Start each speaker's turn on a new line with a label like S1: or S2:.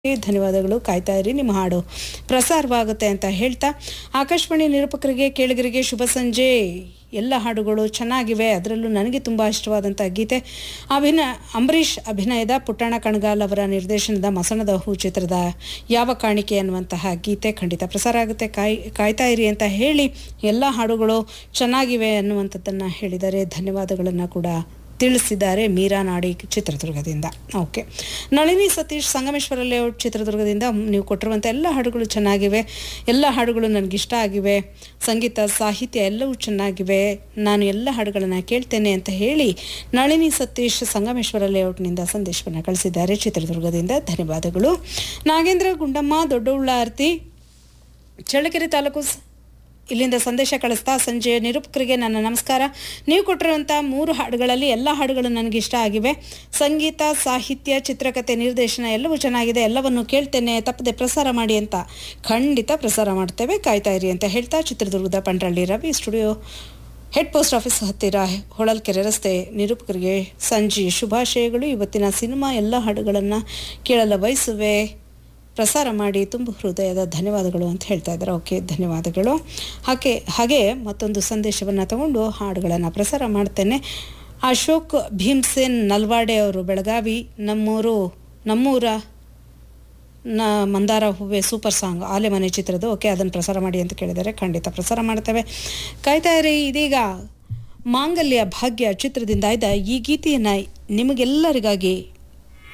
S1: ಧನ್ಯವಾದಗಳು ಕಾಯ್ತಾ ಇರಿ ನಿಮ್ಮ ಹಾಡು ಪ್ರಸಾರವಾಗುತ್ತೆ ಅಂತ ಹೇಳ್ತಾ ಆಕಾಶವಾಣಿ ನಿರೂಪಕರಿಗೆ ಕೇಳಿಗರಿಗೆ ಶುಭ ಸಂಜೆ ಎಲ್ಲ ಹಾಡುಗಳು ಚೆನ್ನಾಗಿವೆ ಅದರಲ್ಲೂ ನನಗೆ ತುಂಬ ಇಷ್ಟವಾದಂಥ ಗೀತೆ ಅಭಿನ ಅಂಬರೀಷ್ ಅಭಿನಯದ ಪುಟ್ಟಣ ಕಣಗಾಲ್ ಅವರ ನಿರ್ದೇಶನದ ಮಸಣದ ಹೂ ಚಿತ್ರದ ಯಾವ ಕಾಣಿಕೆ ಅನ್ನುವಂತಹ ಗೀತೆ ಖಂಡಿತ ಪ್ರಸಾರ ಆಗುತ್ತೆ ಕಾಯ್ ಕಾಯ್ತಾ ಇರಿ ಅಂತ ಹೇಳಿ ಎಲ್ಲ ಹಾಡುಗಳು ಚೆನ್ನಾಗಿವೆ ಅನ್ನುವಂಥದ್ದನ್ನು ಹೇಳಿದ್ದಾರೆ ಧನ್ಯವಾದಗಳನ್ನು ಕೂಡ ತಿಳಿಸಿದ್ದಾರೆ ಮೀರಾ ನಾಡಿ ಚಿತ್ರದುರ್ಗದಿಂದ ಓಕೆ ನಳಿನಿ ಸತೀಶ್ ಸಂಗಮೇಶ್ವರ ಲೇಔಟ್ ಚಿತ್ರದುರ್ಗದಿಂದ ನೀವು ಕೊಟ್ಟಿರುವಂಥ ಎಲ್ಲ ಹಾಡುಗಳು ಚೆನ್ನಾಗಿವೆ ಎಲ್ಲ ಹಾಡುಗಳು ನನಗಿಷ್ಟ ಆಗಿವೆ ಸಂಗೀತ ಸಾಹಿತ್ಯ ಎಲ್ಲವೂ ಚೆನ್ನಾಗಿವೆ ನಾನು ಎಲ್ಲ ಹಾಡುಗಳನ್ನು ಕೇಳ್ತೇನೆ ಅಂತ ಹೇಳಿ ನಳಿನಿ ಸತೀಶ್ ಸಂಗಮೇಶ್ವರ ಲೇಔಟ್ನಿಂದ ಸಂದೇಶವನ್ನು ಕಳಿಸಿದ್ದಾರೆ ಚಿತ್ರದುರ್ಗದಿಂದ ಧನ್ಯವಾದಗಳು ನಾಗೇಂದ್ರ ಗುಂಡಮ್ಮ ದೊಡ್ಡउಳ್ಳಾರ್ತಿ ಚಳ್ಳಕೆರೆ ತಾಲೂಕು ಸ- ಇಲ್ಲಿಂದ ಸಂದೇಶ ಕಳಿಸ್ತಾ ಸಂಜೆ ನಿರೂಪಕರಿಗೆ ನನ್ನ ನಮಸ್ಕಾರ ನೀವು ಕೊಟ್ಟಿರುವಂಥ ಮೂರು ಹಾಡುಗಳಲ್ಲಿ ಎಲ್ಲ ಹಾಡುಗಳು ನನಗೆ ಇಷ್ಟ ಆಗಿವೆ ಸಂಗೀತ ಸಾಹಿತ್ಯ ಚಿತ್ರಕಥೆ ನಿರ್ದೇಶನ ಎಲ್ಲವೂ ಚೆನ್ನಾಗಿದೆ ಎಲ್ಲವನ್ನು ಕೇಳ್ತೇನೆ ತಪ್ಪದೆ ಪ್ರಸಾರ ಮಾಡಿ ಅಂತ ಖಂಡಿತ ಪ್ರಸಾರ ಮಾಡ್ತೇವೆ ಕಾಯ್ತಾ ಇರಿ ಅಂತ ಹೇಳ್ತಾ ಚಿತ್ರದುರ್ಗದ Pandralli Ravi studio head post office ಹತ್ತಿರ ಹೊಳಲ್ಕೆರೆ ರಸ್ತೆ ನಿರೂಪಕರಿಗೆ ಸಂಜೆ ಶುಭಾಶಯಗಳು ಇವತ್ತಿನ ಸಿನಿಮಾ ಎಲ್ಲ ಹಾಡುಗಳನ್ನು ಕೇಳಲು ಬಯಸುವೆ ಪ್ರಸಾರ ಮಾಡಿ ತುಂಬ ಹೃದಯದ ಧನ್ಯವಾದಗಳು ಅಂತ ಹೇಳ್ತಾ ಇದ್ದಾರೆ ಓಕೆ ಧನ್ಯವಾದಗಳು ಹಾಗೆ ಹಾಗೆ ಮತ್ತೊಂದು ಸಂದೇಶವನ್ನು ತಗೊಂಡು ಹಾಡುಗಳನ್ನು ಪ್ರಸಾರ ಮಾಡ್ತೇನೆ ಅಶೋಕ್ ಭೀಮ್ಸೇನ್ ನಲ್ವಾಡೆ ಅವರು ಬೆಳಗಾವಿ ನಮ್ಮೂರು ನಮ್ಮೂರ ನ ಮಂದಾರ ಹೂವೆ ಸೂಪರ್ ಸಾಂಗ್ ಆಲೆ ಮನೆ ಚಿತ್ರದ ಓಕೆ ಅದನ್ನು ಪ್ರಸಾರ ಮಾಡಿ ಅಂತ ಕೇಳಿದ್ದಾರೆ ಖಂಡಿತ ಪ್ರಸಾರ ಮಾಡ್ತೇವೆ ಕಾಯ್ತಾ ಇರಿ ಇದೀಗ ಮಾಂಗಲ್ಯ ಭಾಗ್ಯ ಚಿತ್ರದಿಂದ ಆಯ್ದ ಈ ಗೀತೆಯನ್ನು ನಿಮಗೆಲ್ಲರಿಗಾಗಿ